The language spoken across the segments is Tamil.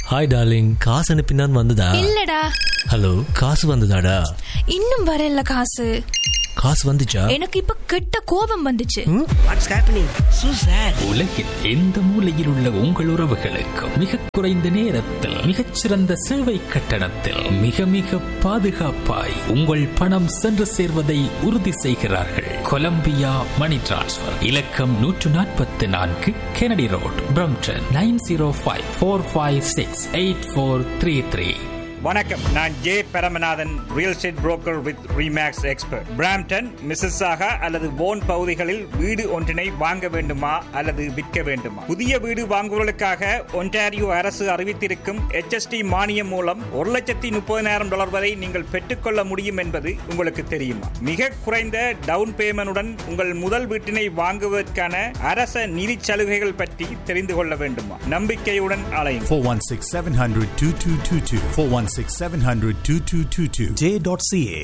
ஹாய் டார்லிங் காசு அனுப்பினான் வந்ததா இல்லடா ஹலோ காசு வந்ததாடா இன்னும் வரல காசு காசு வந்துச்சா எனக்கு இப்ப கெட்ட கோபம் வந்துச்சு வாட்ஸ் ஹேப்பனிங் சூ சார் உலகில் எந்த மூலையில் உள்ள உங்கள் உறவுகளுக்கும் மிக குறைந்த நேரத்தில் மிகச்சிறந்த சேவை கட்டணத்தில் மிக மிக பாதுகாப்பாய் உங்கள் பணம் சென்று சேர்வதை உறுதி செய்கிறார்கள் கொலம்பியா மணி டிரான்ஸ்ஃபர் இலக்கம் நூற்று நாற்பத்தி நான்கு Kennedy road Brampton nine zero five four five six eight four three three வணக்கம் நான் J Paramanathan real estate broker with Remax expert Brampton Mississauga அல்லது போன் பகுதிகளில் வீடு ஒன்றினை வாங்க வேண்டுமா அல்லது விற்க வேண்டுமா புதிய வீடு வாங்குவதற்காக ஒன்டாரியோ அரசு அறிவித்திருக்கும் HST மானியம் மூலம் ஒரு லட்சத்தி முப்பதினாயிரம் டாலர் வரை நீங்கள் பெற்றுக்கொள்ள முடியும் என்பது உங்களுக்கு தெரியுமா மிக குறைந்த டவுன் பேமெண்டுடன் உங்கள் முதல் வீட்டினை வாங்குவதற்கான அரச நிதி சலுகைகள் பற்றி தெரிந்து கொள்ள வேண்டுமா நம்பிக்கையுடன் அலையும் 416 700 2222. 416 700 2222. J.ca.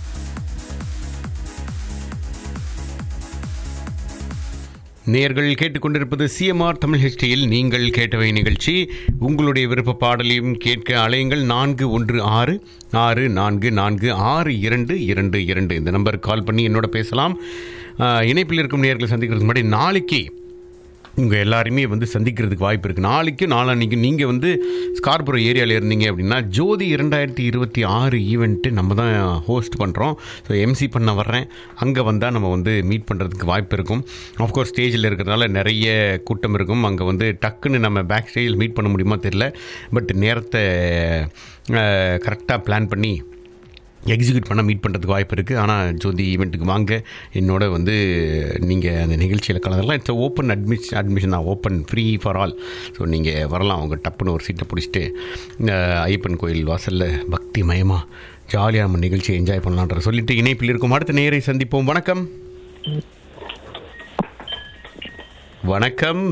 நேர்கள் கேட்டுக்கொண்டிருப்பது சிஎம்ஆர் தமிழ் ஹிஸ்டரியில் நீங்கள் கேட்டவை நிகழ்ச்சி உங்களுடைய விருப்ப பாடலையும் கேட்க அலையுங்கள் நான்கு ஒன்று ஆறு ஆறு நான்கு நான்கு ஆறு இரண்டு இரண்டு இரண்டு இந்த நம்பருக்கு கால் பண்ணி என்னோட பேசலாம் ஆஹ், இணைப்பில் இருக்கும் நேர்களை சந்திக்கிறதுக்கு முன்னாடி நாளைக்கு உங்கள் எல்லாருமே வந்து சந்திக்கிறதுக்கு வாய்ப்பு இருக்குது நாளைக்கு நாளான்னைக்கு நீங்கள் வந்து ஸ்கார்புரோ ஏரியாவில் இருந்தீங்க அப்படின்னா ஜோதி இரண்டாயிரத்தி இருபத்தி ஆறு ஈவெண்ட்டு நம்ம தான் ஹோஸ்ட் பண்ணுறோம் ஸோ எம்சி பண்ண வர்றேன் அங்கே வந்தால் நம்ம வந்து மீட் பண்ணுறதுக்கு வாய்ப்பு இருக்கும் ஆஃப்கோர்ஸ் ஸ்டேஜில் இருக்கிறதுனால நிறைய கூட்டம் இருக்கும் அங்கே வந்து டக்குன்னு நம்ம பேக் ஸ்டேஜில் மீட் பண்ண முடியுமா தெரில பட் நேரத்தை கரெக்டாக பிளான் பண்ணி எக்ஸிக்யூட் பண்ண மீட் பண்ணுறதுக்கு வாய்ப்பு இருக்குது ஆனால் ஜோதி ஈவெண்ட்டுக்கு வாங்க என்னோட வந்து நீங்கள் அந்த நிகழ்ச்சியில் கலந்துடலாம் இட்ஸ் ஓப்பன் அட்மிஷன் அட்மிஷன் தான் open free for all so நீங்கள் வரலாம் அவங்க டப்புன்னு ஒரு சீட்டை பிடிச்சிட்டு அஹ், ஐயப்பன் கோயில் வாசலில் பக்தி மயமாக ஜாலியாக நம்ம நிகழ்ச்சியை என்ஜாய் பண்ணலான்ற சொல்லிட்டு இணைப்பில் இருக்கும் அடுத்த நேரை சந்திப்போம் வணக்கம் வணக்கம்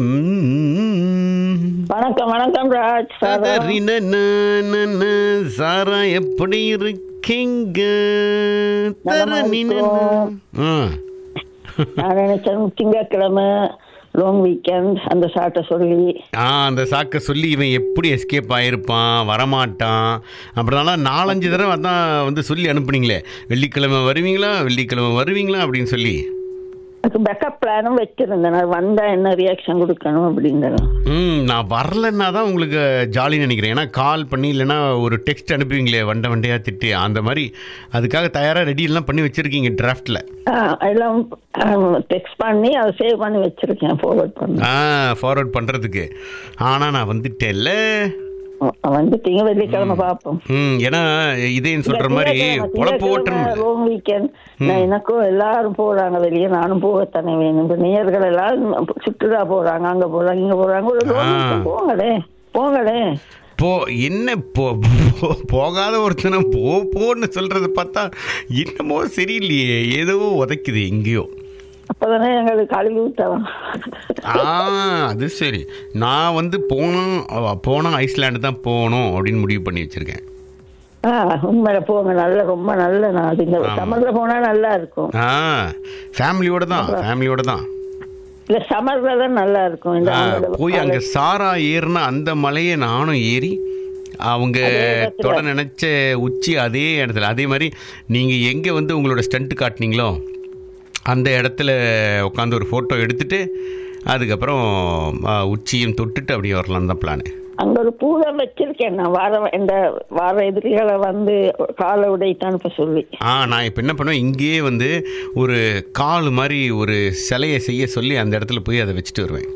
வணக்கம் வணக்கம் ராஜ் சார் ததறினனனன, சாரா எப்படி இருக்கீங்க நலமா தரணினன. இருக்கோம். ஆ. நான் நினைச்சேன் திங்கட்கிழமை லாங் வீக்கெண்ட் அந்த சாட்டை சொல்லி ஆ அந்த சாக்க சொல்லி இவன் எப்படி எஸ்கேப் ஆயிருப்பான் வரமாட்டான் அப்படினால நாலஞ்சு தடவை அதான் வந்து சொல்லி அனுப்புனீங்களே வெள்ளிக்கிழமை வருவீங்களா வெள்ளிக்கிழமை வருவீங்களா அப்படின்னு சொல்லி அதுக்கு பேக்கப் பிளானும் வச்சிருந்தேன் நான் வந்தா என்ன ரியாக்ஷன் கொடுக்கணும் அப்படிங்கிறது ம் நான் வரலன்னா தான் உங்களுக்கு ஜாலின்னு நினைக்கிறேன் ஏன்னா கால் பண்ணி இல்லைன்னா ஒரு டெக்ஸ்ட் அனுப்புவீங்களே வண்ட வண்டையாக திட்டு அந்த மாதிரி அதுக்காக தயாராக ரெடி எல்லாம் பண்ணி வச்சுருக்கீங்க டிராஃப்டில் ஆ, எல்லாம் டெக்ஸ்ட் பண்ணி அதை சேவ் பண்ணி வச்சிருக்கேன் ஃபார்வர்ட் பண்ண ஆ ஃபார்வர்ட் பண்ணுறதுக்கு ஆனால் நான் வந்துட்டேன்ல வந்துட்டீங்க வெள்ளிக்கிழமை பார்ப்போம் ம் ஏன்னா இதேன்னு சொல்கிற மாதிரி பொழப்பு ஓட்டணும் லாங் வீக்கெண்ட் நான் எனக்கும் எல்லாரும் போறாங்க வெளியே நானும் போகத்தானே வேணும் இப்ப நேயர்கள் எல்லாரும் சுற்றுலா போறாங்க அங்க போறாங்க இங்க போறாங்க ஒரு long ஆ. weekend போங்களே போங்களே போ என்ன போ போ- போகாத ஒருத்தனை போ போன்னு சொல்கிறத பார்த்தா என்னமோ சரியில்லையே ஏதோ உதைக்குது எங்கேயோ அப்பதானே எங்களுக்கு கழுவி ஊத்தலாம் ஆ அது சரி நான் வந்து போனோம் போனால் ஐஸ்லாண்டு தான் போகணும் அப்படின்னு முடிவு பண்ணி வச்சுருக்கேன் ஆ உண்மையில போங்க நல்ல ரொம்ப நல்ல நாள் இந்த ஆமா. சம்மர்ல போனா நல்லா இருக்கும் ஆ ஃபேமிலியோட தான் ஃபேமிலியோட தான் இல்ல சம்மர்ல தான் நல்லா இருக்கும் இந்த ஆ, ஆண்களோட போய் அங்கே காலை- சாரா ஏறின அந்த மலையை நானும் ஏறி அவங்க அதே இடத்துல. தொட நினைச்ச உச்சி அதே இடத்துல அதே மாதிரி நீங்கள் எங்கே வந்து உங்களோட ஸ்டண்ட் காட்டுனீங்களோ அந்த இடத்துல உட்காந்து ஒரு ஃபோட்டோ எடுத்துட்டு அதுக்கப்புறம் ஆ, உச்சியும் தொட்டுட்டு அப்படியே வரலாம் தான் பிளானு அங்க ஒரு பூதம் வச்சிருக்கேன் நான் வார இந்த வார எதிரிகளை வந்து காலை உடைத்து அனுப்ப சொல்லி ஆ நான் இப்போ என்ன பண்ணுவேன் இங்கேயே வந்து ஒரு கால் மாதிரி ஒரு சிலையை செய்ய சொல்லி அந்த இடத்துல போய் அதை வச்சுட்டு வருவேன்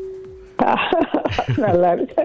நல்லா இருக்கு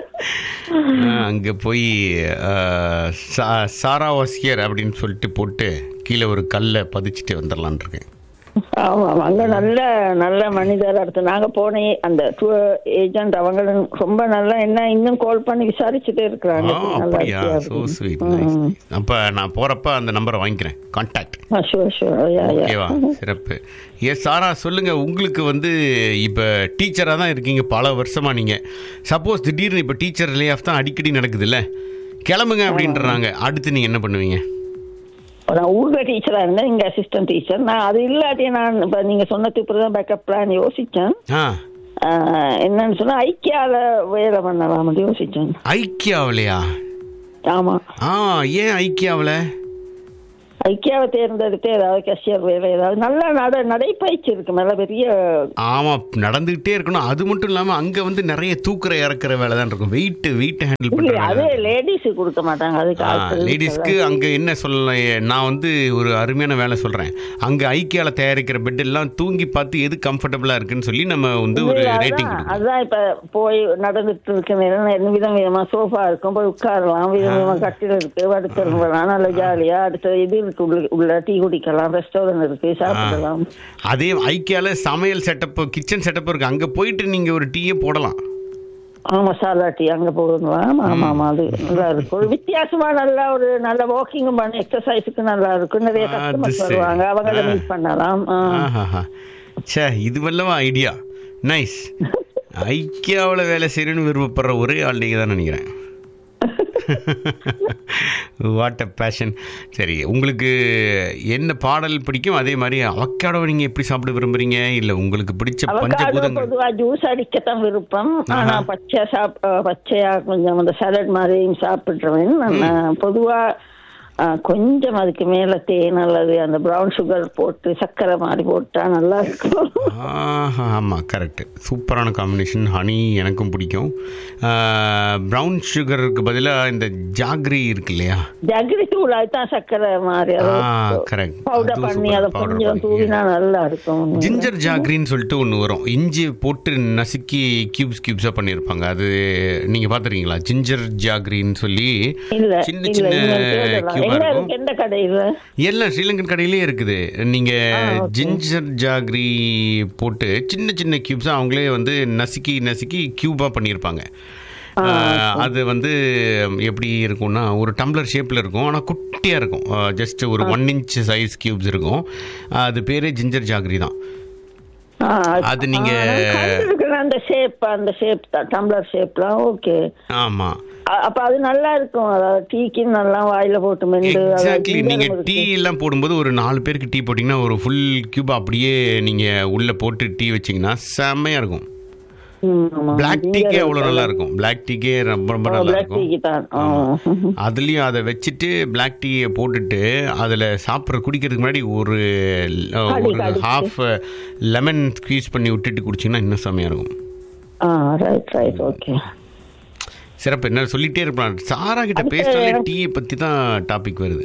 அங்கே போய் ஆ, சா சாரா வாசியர் அப்படின்னு சொல்லிட்டு போட்டு கீழே ஒரு கல்லை பதிச்சுட்டு வந்துடலான் இருக்கேன் ஆமா ஆமா. அங்க நல்ல நல்ல மனிதர் அடுத்து நாங்க போன அந்த டூர் ஏஜென்ட் அவங்களும் ரொம்ப நல்லா என்ன இன்னும் கால் பண்ணி விசாரிச்சுட்டே இருக்கிறாங்க ஆ நல்லா அப்படியா இருக்கியா ஸோ அப்படின்னு. ஸ்வீட் ம், நைஸ் ம். அப்போ நான் போகிறப்ப அந்த நம்பரை வாங்கிக்கிறேன் கான்டாக்ட் ஆ, sure, sure. Yeah, yeah. ஓகேவா சிறப்பு ஏ சாரா சொல்லுங்க உங்களுக்கு வந்து இப்போ டீச்சராக தான் இருக்கீங்க பல வருஷமா நீங்க சப்போஸ் திடீர்னு இப்போ டீச்சர் லே ஆஃப் தான் அடிக்கடி நடக்குதுல்ல கிளம்புங்க அப்படின்றாங்க அடுத்து நீங்க என்ன பண்ணுவீங்க நான் ஊர்ல டீச்சரா இருந்தேன் இங்க அசிஸ்டன்ட் டீச்சர் நான் அது இல்லாட்டி நான் இப்ப நீங்க சொன்னதுக்கு தான் பேக்கப் பிளான் யோசிச்சேன் ஆ ஆஹ், என்னன்னு சொன்னா ஐக்கியால வேலை பண்ணலாம் யோசிச்சேன் ஐக்கியாவிலையா ஆமா ஆ ஏன் ஐக்கியாவில் ஐக்கியாவை தேர்ந்தெடுத்து ஏதாவது கஷியர் வேலை ஏதாவது நல்ல நட நடைப்பயிற்சி இருக்கு நல்ல பெரிய ஆமா நடந்துகிட்டே இருக்கணும் அது மட்டும் இல்லாம அங்க வந்து நிறைய தூக்குற இறக்குற வேலை தான் இருக்கும் வெயிட் வெயிட் ஹேண்டில் பண்ற இல்ல, அது வேலை லேடிஸ் கொடுக்க மாட்டாங்க அதுக்கு ஆட்கள் லேடிஸ்க்கு அங்க என்ன சொல்ல நான் வந்து ஒரு அருமையான வேலை சொல்றேன் அங்க ஐக்கியால தயாரிக்கிற பெட் எல்லாம் தூங்கி பார்த்து எது கம்ஃபர்டபுளா இருக்குன்னு சொல்லி நம்ம வந்து ஒரு இல்ல, ரேட்டிங் அதான் கொடுக்கணும் அதான் இப்ப போய் நடந்துட்டு இருக்க நேரம் என்ன விதம் விதமா சோஃபா இருக்கும் போய் உட்காரலாம் விதம் விதமா கட்டில் இருக்கு படுத்துருக்கலாம் நல்ல ஜாலியா அடுத்த இது இருக்கு உள்ள உள்ள டீ குடிக்கலாம் ரெஸ்டாரண்ட் இருக்கு சாப்பிடலாம் அதே ஐக்கியால சமையல் செட்டப் கிச்சன் செட்டப் இருக்கு அங்க போயிட்டு நீங்க ஒரு டீயே போடலாம் ஆமா மசாலா டீ அங்க போகலாம் ஆமா ஆமா அது நல்லா இருக்கும் ஒரு வித்தியாசமா நல்லா ஒரு நல்ல வாக்கிங்கும் பண்ண எக்ஸசைஸுக்கு நல்லா இருக்கும் நிறைய அது கஸ்டமர்ஸ் சரி. வருவாங்க அவங்கள ஆ. மீட் பண்ணலாம் ஆ. ஆஹாஹா. ச்சே இது வல்லவா ஐடியா நைஸ் ஐக்கியாவில் வேலை செய்யணும்னு விருப்பப்படுற ஒரே ஆள் நீங்கள் தான் நினைக்கிறேன் வாட் அ பேஷன் சரி உங்களுக்கு என்ன பாடல் பிடிக்கும் அதே மாதிரி அவக்காடோ நீங்கள் எப்படி சாப்பிட விரும்புறீங்க இல்லை உங்களுக்கு பிடிச்ச அவக்காடோ பஞ்சபூதங்கள் பொதுவா ஜூஸ் அடிக்கத்தான் விருப்பம் ஆனா பச்சை சாப் அஹ் பச்சையா கொஞ்சம் அந்த சலட் மாதிரியும் சாப்பிடுறேன் நான் பொதுவா அஹ், கொஞ்சம் அதுக்கு மேல தேன் அல்லது அந்த ப்ரௌன் சுகர் போட்டு சர்க்கரை மாதிரி போட்டா நல்லா இருக்கும் ஆஹா ஆமாம் கரெக்டு சூப்பரான காம்பினேஷன் ஹனி எனக்கும் பிடிக்கும் ப்ரௌன் சுகருக்கு பதிலாக இந்த ஜாக்ரி இருக்கு இல்லையா ஜகிரி தூள் அதுதான் சர்க்கரை மாதிரி ஆ கரெக்ட் பவுடர் பண்ணி அதை கொஞ்சம் தூவினா நல்லா இருக்கும் ஜிஞ்சர் ஜாக்ரின்னு சொல்லிட்டு ஒன்று வரும் இஞ்சி போட்டு நசுக்கி கியூப்ஸ் கியூப்ஸாக பண்ணியிருப்பாங்க அது நீங்கள் பார்த்துருக்கீங்களா ஜிஞ்சர் ஜாக்ரின்னு சொல்லி இல்ல சின்ன இல்ல சின்ன இனிமேல் தேடலாம். கியூபாக எங்க இருக்கும் இருக்கு எந்த கடையில எல்லாம் ஸ்ரீலங்கன் கடையிலே இருக்குது நீங்கள் ஜிஞ்சர் ஜாக்ரி போட்டு சின்ன சின்ன கியூப்ஸாக அவங்களே வந்து நசுக்கி நசுக்கி கியூபாக பண்ணியிருப்பாங்க ஆஹ், அது வந்து எப்படி இருக்கும்னா ஒரு டம்ளர் ஷேப்பில் இருக்கும் ஆனால் குட்டியாக இருக்கும் ஜஸ்ட் ஒரு ஒன் இன்ச் சைஸ் கியூப்ஸ் இருக்கும் அது பேரே ஜிஞ்சர் ஜாக்ரி தான் ஆ, அது நீங்க- ஆ, நான் கண்டிருக்கிறேன் அந்த ஷேப் அந்த ஷேப் டம்ளர் ஷேப்லாம் ஓகே ஆமாம் அப்ப அது நல்லா இருக்கும் அதாவது டீக்கு நல்லா வாயில போட்டு மெண்டு அதாவது எக்ஸாக்ட்லி ginger நீங்க இருக்கு. டீ எல்லாம் போடும்போது ஒரு நாலு பேருக்கு டீ போட்டிங்கன்னா ஒரு ஃபுல் கியூப் அப்படியே நீங்க உள்ள போட்டு டீ வச்சீங்கன்னா செம்மையா இருக்கும் ம், ஆமா. பிளாக் ginger டீக்கே அவ்வளோ இருக்கு. நல்லா இருக்கும் பிளாக் டீக்கே ரொம்ப ரொம்ப ஓ, நல்லா black இருக்கும் tea க்கு தான் ஆ. அதுலேயும் அதை வச்சுட்டு பிளாக் டீயை போட்டுட்டு அதில் சாப்பிட்ற குடிக்கிறதுக்கு முன்னாடி ஒரு அஹ், கடி, ஒரு கடிச்சு. ஹாஃப் லெமன் ஸ்க்வீஸ் பண்ணி விட்டுட்டு குடிச்சிங்கன்னா இன்னும் செம்மையாக இருக்கும் ஆ ரைட் ரைட் ஓகே சிறப்பு என்ன சொல்லிட்டே இருப்பான் சாரா கிட்ட அடுத்து பேசினாலே எனக்கு- டீயை பற்றி தான் டாபிக் வருது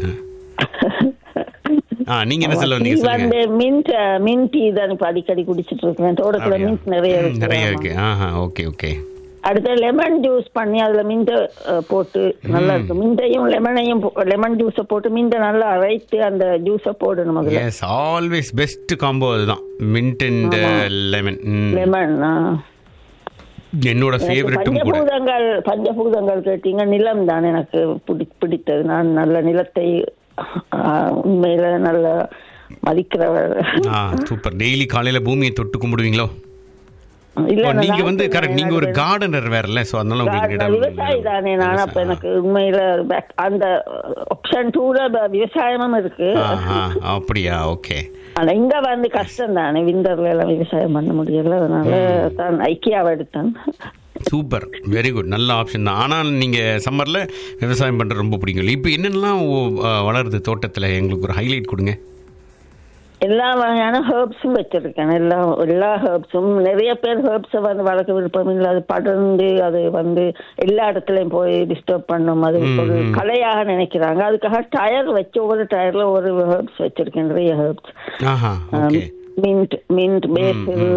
ஆ நீங்கள் என்ன சொல்ல டீ வந்தீங்க சொல்லுங்க வந்து மின்ட் மின்ட் டீ தான் இப்ப அடிக்கடி குடிச்சிட்டு இருக்கேன் தோட்டத்துல அப்படியா? மின்ட் நிறைய ம், இருக்கு நிறைய ஆமா. இருக்கு ஆஹா ஓகே ஓகே அடுத்து லெமன் ஜூஸ் பண்ணி அதுல மின்ட போட்டு நல்லா இருக்கும் மின்டையும் லெமனையும் லெமன் ஜூஸை போட்டு மின்ட நல்லா அரைத்து அந்த ஜூஸை போடணும் அதுல எஸ் ஆல்வேஸ் பெஸ்ட் காம்போ அதுதான் மின்ட் அண்ட் லெமன் லெமன் என்னோட ஃபேவரட்டும் கூட பஞ்சபூதங்கள் பஞ்சபூதங்கள் கேட்டீங்க நிலம் தான் எனக்கு பிடி பிடித்தது நான் நல்ல நிலத்தை ஆ, உண்மையில நல்ல மதிக்கிறவர் ஆ சூப்பர் டெய்லி காலையில பூமியை தொட்டு கும்பிடுவீங்களோ இல்ல ஓ, நான் நீங்க வந்து நாட்டு கரெக்ட் நீங்க ஒரு எனக்கு கார்டனர் வேறல சோ அதனால உங்களுக்கு நான் விவசாயி தானே நான் அப்ப எனக்கு உண்மையில back- அந்த ஆப்ஷன் டூல விவசாயமும் இருக்கு ஆஹா, அப்படியா ஓகே ஆனா இங்க வந்து கஷ்டம் தானே விண்டர்ல எல்லாம் விவசாயம் பண்ண முடியல அதனால தான் ஐக்கியாவை எடுத்தேன் சூப்பர் வெரி குட் நல்ல ஆப்ஷன் தான் ஆனால் நீங்க சம்மர்ல விவசாயம் பண்றது ரொம்ப பிடிக்கும் இப்போ என்னென்னலாம் ஓ- ஆ, வளருது தோட்டத்துல எங்களுக்கு ஒரு ஹைலைட் கொடுங்க எல்லா வகையான ஹெர்ப்ஸும் வச்சிருக்கேன் எல்லா எல்லா ஹெர்ப்ஸும் நிறைய பேர் ஹெர்ப்ஸை வந்து வளர்க்க விருப்பம் இல்லை அது படர்ந்து அது வந்து எல்லா இடத்துலயும் போய் டிஸ்டர்ப் பண்ணும் அது ஒரு கலையாக நினைக்கிறாங்க அதுக்காக டயர் வச்சு ஒவ்வொரு டயர்ல ஒரு ஹெர்ப்ஸ் வச்சிருக்கேன் நிறைய ஹெர்ப்ஸ் ஆஹா okay mint mint basil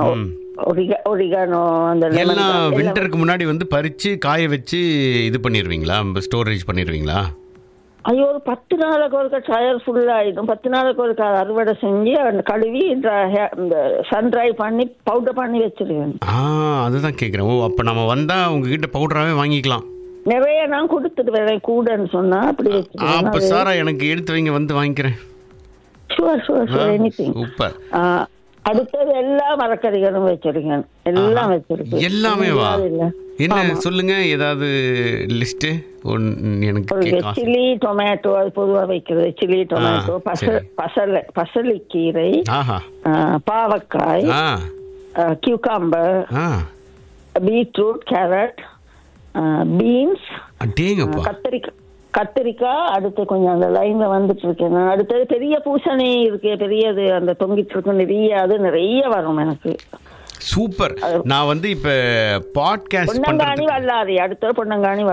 oregano அந்த lemon எல்லாம் grass எல்லாம் விண்டருக்கு முன்னாடி வந்து பறிச்சு காய வச்சு இது பண்ணிடுவீங்களா ஸ்டோரேஜ் பண்ணிடுவீங்களா ஐயோ ஒரு பத்து நாளுக்கு ஒருக்கா டயர் ஃபுல் ஆயிடும் பத்து நாளுக்கு ஒருக்கா அறுவடை செஞ்சு அந்த கழுவி dry- hair- இந்த சன் ட்ரை பண்ணி பவுடர் பண்ணி வச்சிருவேன் ஆ அதுதான் கேட்குறேன் ஓ அப்போ நம்ம வந்தால் உங்ககிட்ட பவுடராகவே வாங்கிக்கலாம் நிறைய நான் கொடுத்துட்டு வரேன் கூடன்னு சொன்னா அப்படி அப்போ சாரா எனக்கு எடுத்து வைங்க வந்து வாங்கிக்கிறேன் sure sure sure anything super அடுத்தது எல்லா மரக்கறிகளும் வச்சிருக்கேன் எல்லாம் வச்சிருக்கேன் எல்லாமே வா இல்லாத இல்ல. என்ன ஆமா. சொல்லுங்க ஏதாவது லிஸ்ட் எனக்கு ஒரு கேட்க ஆசை. சில்லி டொமேட்டோ அது பொதுவா வைக்கிறது சில்லி டொமேட்டோ ஆ, பச சரி. பசல பசலிக்கீரை ஆஹா ஆ, பாவக்காய் ஆ கியூகாம்பர் ஆ பீட்ரூட் கேரட் பீன்ஸ் அடேங்கப்பா கத்திரிக்காய் கத்திரிக்காய் அடுத்து கொஞ்சம் அந்த லைன்ல வந்துட்டு இருக்கேன் நான் அடுத்தது பெரிய பூசணி இருக்கு பெரியது அந்த தொங்கிட்டு இருக்கு நிறைய அது நிறைய வரும் எனக்கு சூப்பர் நான் வந்து இப்ப பாட்காஸ்ட் பொன்னங்காணி பண்றதுக்கு வல்லாரி அடுத்தது பொன்னங்காணி